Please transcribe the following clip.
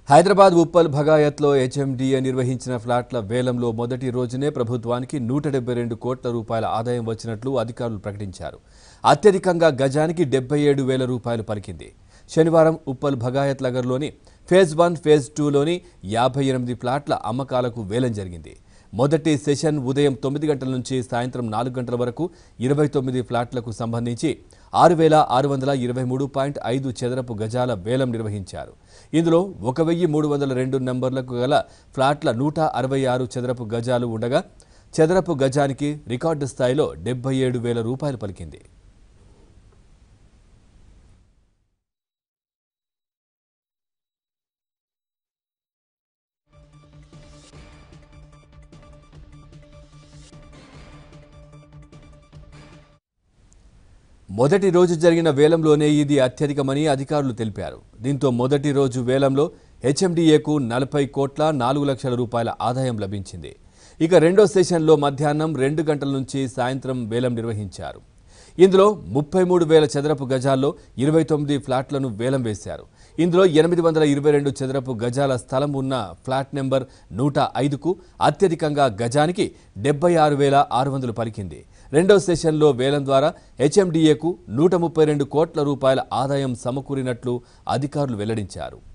Hyderabad Uppal భగాయత్లో HMDA నిర్వహించిన ఫ్లాట్ల వేలంలో మొదటి రోజునే ప్రభుత్వానికి నూట డెబ్బై రెండు కోట్ల రూపాయల ఆదాయం వచ్చినట్లు అధికారులు ప్రకటించారు అత్యధికంగా గజానికి డెబ్బై ఏడు వేల రూపాయలు పలికింది శనివారం ఉప్పల్ భగాయత్ నగర్లోని ఫేజ్ వన్ ఫేజ్ టూలోని యాభై ఎనిమిది ఫ్లాట్ల అమ్మకాలకు వేలం జరిగింది మొదటి సెషన్ ఉదయం తొమ్మిది గంటల నుంచి సాయంత్రం నాలుగు గంటల వరకు ఇరవై తొమ్మిది ఫ్లాట్లకు సంబంధించి ఆరు వేల ఆరు వందల ఇరవై మూడు పాయింట్ ఐదు చదరపు గజాల వేలం నిర్వహించారు ఇందులో ఒక వెయ్యి మూడు వందల రెండు నంబర్లకు గల ఫ్లాట్ల నూట అరవై ఆరు చదరపు గజాలు ఉండగా చదరపు గజానికి రికార్డు స్థాయిలో డెబ్బై ఏడు వేల రూపాయలు పలికింది మొదటి రోజు జరిగిన వేలంలోనే ఇది అత్యధికమని అధికారులు తెలిపారు దీంతో మొదటి రోజు వేలంలో హెచ్ఎండిఏకు నలభై కోట్ల నాలుగు లక్షల రూపాయల ఆదాయం లభించింది ఇక రెండో సెషన్లో మధ్యాహ్నం రెండు గంటల నుంచి సాయంత్రం వేలం నిర్వహించారు ఇందులో ముప్పై మూడు వేల చదరపు గజాల్లో ఇరవై తొమ్మిది ఫ్లాట్లను వేలం వేశారు ఇందులో ఎనిమిది వందల ఇరవై రెండు చదరపు గజాల స్థలం ఉన్న ఫ్లాట్ నెంబర్ నూట ఐదుకు అత్యధికంగా గజానికి డెబ్బై ఆరు వేల ఆరు వందలు పలికింది రెండో సెషన్లో వేలం ద్వారా హెచ్ఎండిఏకు నూట ముప్పై రెండు కోట్ల రూపాయల ఆదాయం సమకూరినట్లు అధికారులు వెల్లడించారు